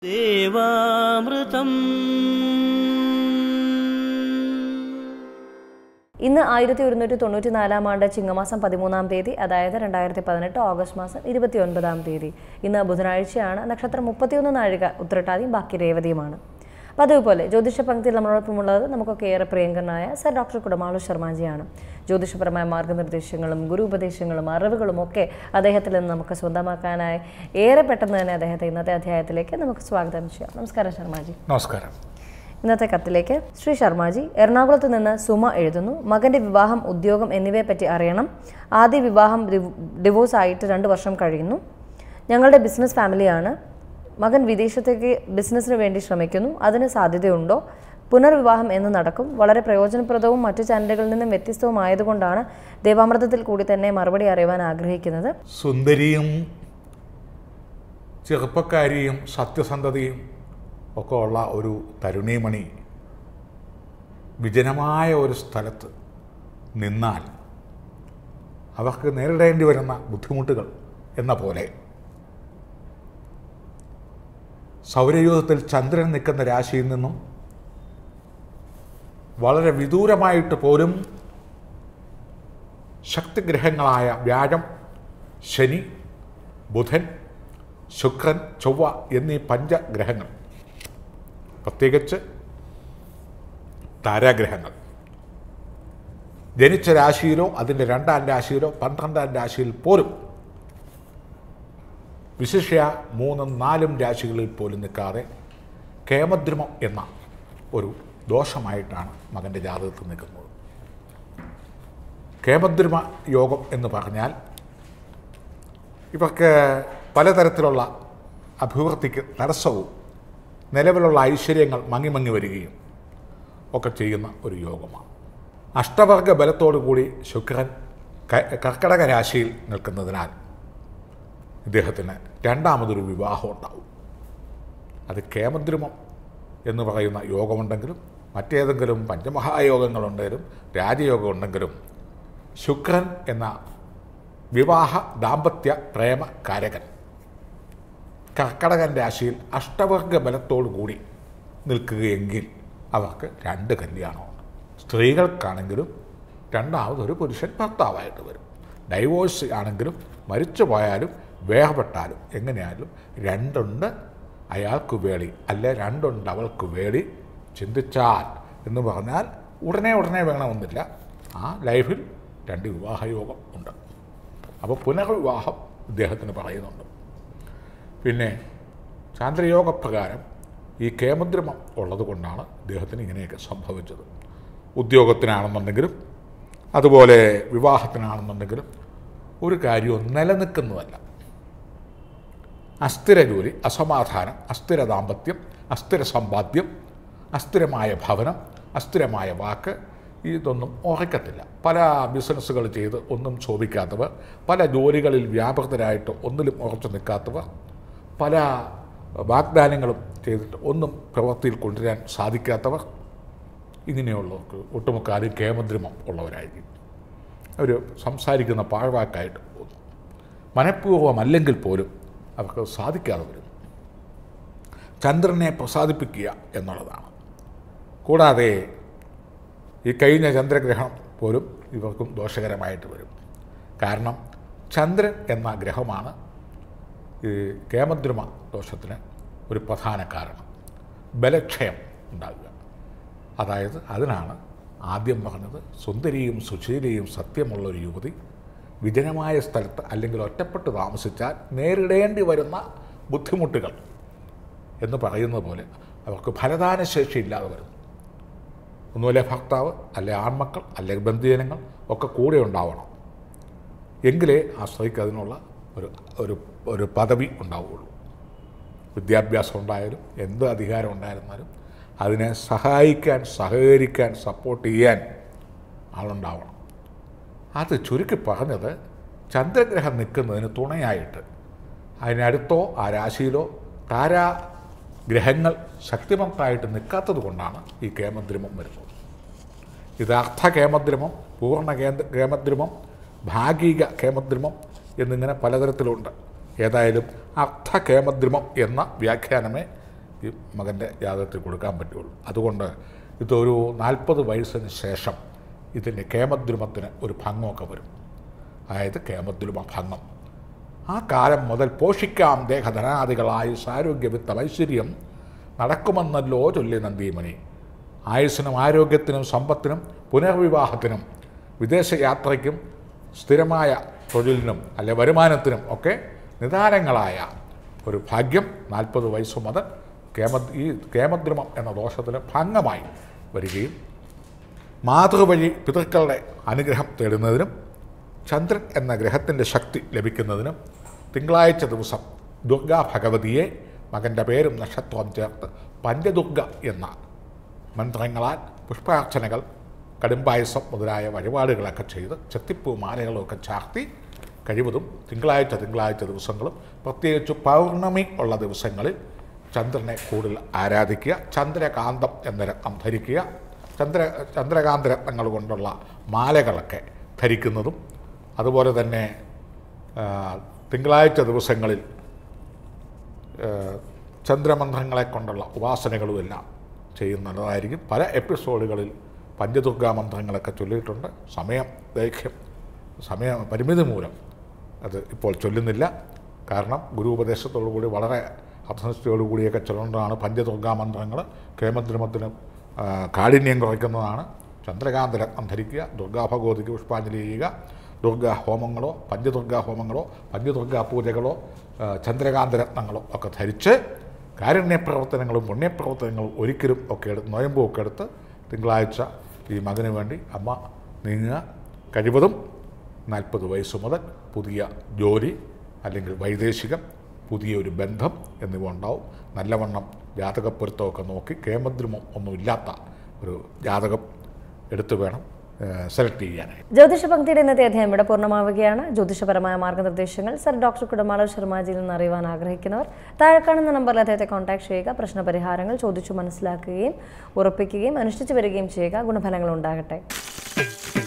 ദേവാമൃതം ഇന്ന് ആയിരത്തി ഒരുന്നൂറ്റി തൊണ്ണൂറ്റി നാലാം ആണ്ട് ചിങ്ങമാസം പതിമൂന്നാം തീയതി അതായത് രണ്ടായിരത്തി പതിനെട്ട് ഓഗസ്റ്റ് മാസം ഇരുപത്തി ഒൻപതാം തീയതി ഇന്ന് ബുധനാഴ്ചയാണ് നക്ഷത്രം മുപ്പത്തിയൊന്ന് നാഴിക ഉത്രട്ടാതിയും ബാക്കി രേവതിയുമാണ് പതിവ് പോലെ ജ്യോതിഷ പങ്ക്തിയിൽ നമ്മളോടൊപ്പമുള്ളത് നമുക്കൊക്കെ ഏറെ പ്രിയങ്കരനായ സർ ഡോക്ടർ കുടമാളു ശർമാജിയാണ് ജ്യോതിഷപരമായ മാർഗനിർദ്ദേശങ്ങളും ഗുരു ഉപദേശങ്ങളും അറിവുകളും ഒക്കെ അദ്ദേഹത്തിൽ നിന്ന് നമുക്ക് സ്വന്തമാക്കാനായി ഏറെ പെട്ടെന്ന് തന്നെ അദ്ദേഹത്തെ ഇന്നത്തെ അധ്യായത്തിലേക്ക് നമുക്ക് സ്വാഗതം ചെയ്യാം നമസ്കാരം ശർമാജി നമസ്കാരം ഇന്നത്തെ കത്തിലേക്ക് ശ്രീ ശർമാജി എറണാകുളത്ത് നിന്ന് സുമ എഴുതുന്നു മകന്റെ വിവാഹം ഉദ്യോഗം എന്നിവയെ പറ്റി അറിയണം ആദ്യ വിവാഹം ഡിവോഴ്സ് ആയിട്ട് രണ്ട് വർഷം കഴിയുന്നു ഞങ്ങളുടെ ബിസിനസ് ഫാമിലിയാണ് മകൻ വിദേശത്തേക്ക് ബിസിനസ്സിന് വേണ്ടി ശ്രമിക്കുന്നു അതിന് സാധ്യതയുണ്ടോ പുനർവിവാഹം എന്ന് നടക്കും വളരെ പ്രയോജനപ്രദവും മറ്റു ചാനലുകളിൽ നിന്നും വ്യത്യസ്തവുമായതുകൊണ്ടാണ് ദേവാമൃതത്തിൽ കൂടി തന്നെ മറുപടി അറിയുവാൻ ആഗ്രഹിക്കുന്നത് സുന്ദരിയും ചെറുപ്പക്കാരിയും സത്യസന്ധതയും ഒക്കെ ഉള്ള ഒരു തരുണീമണി വിജനമായ ഒരു സ്ഥലത്ത് നിന്നാൽ അവർക്ക് നേരിടേണ്ടി വരുന്ന ബുദ്ധിമുട്ടുകൾ എന്ന പോലെ സൗരയൂഥത്തിൽ ചന്ദ്രൻ നിൽക്കുന്ന രാശിയിൽ നിന്നും വളരെ വിദൂരമായിട്ട് പോലും ശക്തിഗ്രഹങ്ങളായ വ്യാഴം ശനി ബുധൻ ശുക്രൻ ചൊവ്വ എന്നീ പഞ്ചഗ്രഹങ്ങൾ പ്രത്യേകിച്ച് താരാഗ്രഹങ്ങൾ ജനിച്ച രാശിയിലോ അതിൻ്റെ രണ്ടാം രാശിയിലോ പന്ത്രണ്ടാം രാശിയിൽ പോലും വിശിഷ്യ മൂന്നും നാലും രാശികളിൽ പോലും നിൽക്കാതെ കേമദ്രുമം എന്ന ഒരു ദോഷമായിട്ടാണ് മകൻ്റെ ജാതകത്തിൽ നിൽക്കുന്നത് കേമദ്രുമ യോഗം എന്ന് പറഞ്ഞാൽ ഇവർക്ക് പലതരത്തിലുള്ള അഭിവൃദ്ധിക്ക് തടസ്സവും നിലവിലുള്ള ഐശ്വര്യങ്ങൾ മങ്ങി മങ്ങി വരികയും ഒക്കെ ചെയ്യുന്ന ഒരു യോഗമാണ് അഷ്ടവർഗ ബലത്തോടു കൂടി ശുക്രൻ ക- കർക്കടക രാശിയിൽ നിൽക്കുന്നതിനാൽ ഇദ്ദേഹത്തിന് രണ്ടാമതൊരു വിവാഹം ഉണ്ടാവും അത് കേമദ്രുമം എന്ന് പറയുന്ന യോഗമുണ്ടെങ്കിലും മറ്റേതെങ്കിലും പഞ്ചമഹായോഗങ്ങളുണ്ടെങ്കിലും രാജയോഗം ഉണ്ടെങ്കിലും ശുക്രൻ എന്ന വിവാഹ ദാമ്പത്യ പ്രേമ കാരകൻ കർക്കടകൻ രാശിയിൽ അഷ്ടവർഗ ബലത്തോടു കൂടി നിൽക്കുകയെങ്കിൽ അവർക്ക് രണ്ട് കല്യാണമാണ് സ്ത്രീകൾക്കാണെങ്കിലും രണ്ടാമതൊരു പുരുഷൻ ഭർത്താവായിട്ട് വരും ഡൈവോഴ്സ് ആണെങ്കിലും മരിച്ചു പോയാലും വേർപെട്ടാലും എങ്ങനെയായാലും രണ്ടുണ്ട് അയാൾക്ക് വേളി അല്ലെ രണ്ടുണ്ട് അവൾക്ക് വേളി ചിന്തിച്ചാൽ എന്ന് പറഞ്ഞാൽ ഉടനെ ഉടനെ വേണമെന്നില്ല ആ ലൈഫിൽ രണ്ട് വിവാഹയോഗം ഉണ്ട് അപ്പോൾ പുനർവിവാഹം ഇദ്ദേഹത്തിന് പറയുന്നുണ്ട് പിന്നെ ചാന്ദ്രയോഗപ്രകാരം ഈ കേമദ്രമം ഉള്ളത് കൊണ്ടാണ് ഇദ്ദേഹത്തിന് ഇങ്ങനെയൊക്കെ സംഭവിച്ചത് ഉദ്യോഗത്തിനാണെന്നുണ്ടെങ്കിലും അതുപോലെ വിവാഹത്തിനാണെന്നുണ്ടെങ്കിലും ഒരു കാര്യവും നിലനിൽക്കുന്നതല്ല അസ്ഥിര ജോലി അസമാധാനം അസ്ഥിര ദാമ്പത്യം അസ്ഥിര സമ്പാദ്യം അസ്ഥിരമായ ഭവനം അസ്ഥിരമായ വാക്ക് ഇതൊന്നും ഉറക്കത്തില്ല പല ബിസിനസ്സുകൾ ചെയ്ത് ഒന്നും ശോഭിക്കാത്തവർ പല ജോലികളിൽ വ്യാപൃതരായിട്ട് ഒന്നിലും ഉറച്ചു നിൽക്കാത്തവർ പല വാഗ്ദാനങ്ങളും ചെയ്തിട്ട് ഒന്നും പ്രവൃത്തിയിൽ കൊണ്ടുവരാൻ സാധിക്കാത്തവർ ഇങ്ങനെയുള്ളവർക്ക് ഒട്ടുമുക്കാലും കേമദ്രമം ഉള്ളവരായിരിക്കും അവർ സംസാരിക്കുന്ന പാഴ്വാക്കായിട്ട് തോന്നും മനഃപൂർവ്വമല്ലെങ്കിൽ പോലും അവർക്ക് സാധിക്കാതെ വരും ചന്ദ്രനെ പ്രസാദിപ്പിക്കുക എന്നുള്ളതാണ് കൂടാതെ ഈ കഴിഞ്ഞ ചന്ദ്രഗ്രഹണം പോലും ഇവർക്കും ദോഷകരമായിട്ട് വരും കാരണം ചന്ദ്രൻ എന്ന ഗ്രഹമാണ് ഈ കേമദ്രുമ ദോഷത്തിന് ഒരു പ്രധാന കാരണം ബലക്ഷയം ഉണ്ടാകുക അതായത് അതിനാണ് ആദ്യം പറഞ്ഞത് സുന്ദരിയും സുശീലയും സത്യമുള്ള ഒരു യുവതി വിജനമായ സ്ഥലത്ത് അല്ലെങ്കിൽ ഒറ്റപ്പെട്ട് താമസിച്ചാൽ നേരിടേണ്ടി വരുന്ന ബുദ്ധിമുട്ടുകൾ എന്ന് പറയുന്നത് പോലെ അവർക്ക് ഫലദാനശേഷി ഇല്ലാതെ വരുന്നു ഒന്നുമല്ലേ ഭർത്താവ് അല്ലെ ആൺമക്കൾ അല്ലെങ്കിൽ ബന്ധുജനങ്ങൾ ഒക്കെ കൂടെ ഉണ്ടാവണം എങ്കിലേ ആ സ്ത്രീക്ക് അതിനുള്ള ഒരു ഒരു ഒരു പദവി ഉണ്ടാവുകയുള്ളൂ വിദ്യാഭ്യാസം ഉണ്ടായാലും എന്ത് അധികാരം ഉണ്ടായിരുന്നാലും അതിനെ സഹായിക്കാൻ സഹകരിക്കാൻ സപ്പോർട്ട് ചെയ്യാൻ ആളുണ്ടാവണം അത് ചുരുക്കി പറഞ്ഞത് ചന്ദ്രഗ്രഹം നിൽക്കുന്നതിന് തുണയായിട്ട് അതിനടുത്തോ ആ രാശിയിലോ താരാ ഗ്രഹങ്ങൾ ശക്തിമത്തായിട്ട് നിൽക്കാത്തത് കൊണ്ടാണ് ഈ കേമദ്രമം വരുന്നത് ഇത് അർത്ഥ കേമദ്രമം പൂർണ്ണ കേന്ദ്ര കേമദ്രമം ഭാഗിക കേമദ്രമം എന്നിങ്ങനെ പലതരത്തിലുണ്ട് ഏതായാലും അർത്ഥ കേമദ്രമം എന്ന വ്യാഖ്യാനമേ ഈ മകൻ്റെ ജാതകത്തിൽ കൊടുക്കാൻ പറ്റുള്ളൂ അതുകൊണ്ട് ഇതൊരു നാൽപ്പത് വയസ്സിന് ശേഷം ഇതിൻ്റെ കേമദ്രുമത്തിന് ഒരു ഭംഗമൊക്കെ വരും അതായത് കേമദ്രുമ ഭംഗം ആ കാലം മുതൽ പോഷിക്കാം ദേഹധനാദികളായ ആരോഗ്യവിത്തം ഐശ്വര്യം നടക്കുമെന്നല്ലോ ചൊല്ലി നന്ദിമണി ആയുസ്സിനും ആരോഗ്യത്തിനും സമ്പത്തിനും പുനർവിവാഹത്തിനും വിദേശയാത്രയ്ക്കും സ്ഥിരമായ തൊഴിലിനും അല്ലെ വരുമാനത്തിനും ഒക്കെ നിദാനങ്ങളായ ഒരു ഭാഗ്യം നാൽപ്പത് വയസ്സ് മുതൽ കേമ ഈ കേമദ്രുമം എന്ന ദോഷത്തിന് ഭംഗമായി വരികയും മാതൃവഴി പിതൃക്കളുടെ അനുഗ്രഹം തേടുന്നതിനും ചന്ദ്രൻ എന്ന ഗ്രഹത്തിൻ്റെ ശക്തി ലഭിക്കുന്നതിനും തിങ്കളാഴ്ച ദിവസം ദുർഗാ ഭഗവതിയെ മകൻ്റെ പേരും നക്ഷത്രവും ചേർത്ത് പഞ്ചദുർഗ എന്ന മന്ത്രങ്ങളാൽ പുഷ്പാർച്ചനകൾ കടുംപായസം മുതലായ വഴിപാടുകളൊക്കെ ചെയ്ത് ചെത്തിപ്പൂ മാലകളൊക്കെ ചാർത്തി കഴിവതും തിങ്കളാഴ്ച തിങ്കളാഴ്ച ദിവസങ്ങളും പ്രത്യേകിച്ച് പൗർണമി ഉള്ള ദിവസങ്ങളിൽ ചന്ദ്രനെ കൂടുതൽ ആരാധിക്കുക ചന്ദ്രകാന്തം എന്ന രത്നം ധരിക്കുക ചന്ദ്ര ചന്ദ്രകാന്ത രത്നങ്ങൾ കൊണ്ടുള്ള മാലകളൊക്കെ ധരിക്കുന്നതും അതുപോലെ തന്നെ ആ, തിങ്കളാഴ്ച ദിവസങ്ങളിൽ ആ, ചന്ദ്രമന്ത്രങ്ങളെ കൊണ്ടുള്ള ഉപാസനകളുമെല്ലാം ചെയ്യുന്നതായിരിക്കും പല എപ്പിസോഡുകളിൽ പഞ്ചദുർഗാ മന്ത്രങ്ങളൊക്കെ ചൊല്ലിയിട്ടുണ്ട് സമയം ദൈർഘ്യം സമയ പരിമിതി മൂലം അത് ഇപ്പോൾ ചൊല്ലുന്നില്ല കാരണം ഗുരു ഉപദേശത്തോടുകൂടി വളരെ അർത്ഥനിഷ്ഠയോടുകൂടിയൊക്കെ ചൊല്ലേണ്ടതാണ് പഞ്ചദുർഗാ മന്ത്രങ്ങൾ കേമദ്രമത്തിന് കാഠിന്യം കുറയ്ക്കുന്നതാണ് ചന്ദ്രകാന്ത രത്നം ധരിക്കുക ദുർഗാ ഭഗവതിക്ക് പുഷ്പാഞ്ജലി ചെയ്യുക ദുർഗാ ഹോമങ്ങളോ പഞ്ചദുർഗാ ഹോമങ്ങളോ പഞ്ചദുർഗാ പൂജകളോ ആ, ചന്ദ്രകാന്ത രത്നങ്ങളോ ഒക്കെ ധരിച്ച് കാരുണ്യ പ്രവർത്തനങ്ങളും പുണ്യപ്രവർത്തനങ്ങളും ഒരിക്കലും ഒക്കെ എടുത്ത് നോയമ്പും ഒക്കെ എടുത്ത് തിങ്കളാഴ്ച ഈ മകന് വേണ്ടി അമ്മ നീങ്ങുക കഴിവതും നാൽപ്പത് വയസ്സ് മുതൽ പുതിയ ജോലി അല്ലെങ്കിൽ വൈദേശികം പുതിയൊരു ബന്ധം എന്നിവ ഉണ്ടാവും നല്ലവണ്ണം ജാതകപ്പൊരുത്തമൊക്കെ നോക്കി കേമദ്രമം ഒന്നുമില്ലാത്ത ഒരു ജാതകം എടുത്തു വേണം സെലക്ട് ചെയ്യാനായി ജ്യോതിഷ പങ്ക്തിയുടെ ഇന്നത്തെ അധ്യായം ഇവിടെ പൂർണ്ണമാവുകയാണ് ജ്യോതിഷപരമായ മാർഗ്ഗനിർദ്ദേശങ്ങൾ സർ ഡോക്ടർ കുടമാള ശർമാജിയിൽ നിന്ന് അറിയുവാൻ ആഗ്രഹിക്കുന്നവർ താഴെ കാണുന്ന നമ്പറിൽ അദ്ദേഹത്തെ കോൺടാക്ട് ചെയ്യുക പ്രശ്നപരിഹാരങ്ങൾ ചോദിച്ചു മനസ്സിലാക്കുകയും ഉറപ്പിക്കുകയും അനുഷ്ഠിച്ചു വരികയും ചെയ്യുക ഗുണഫലങ്ങൾ ഉണ്ടാകട്ടെ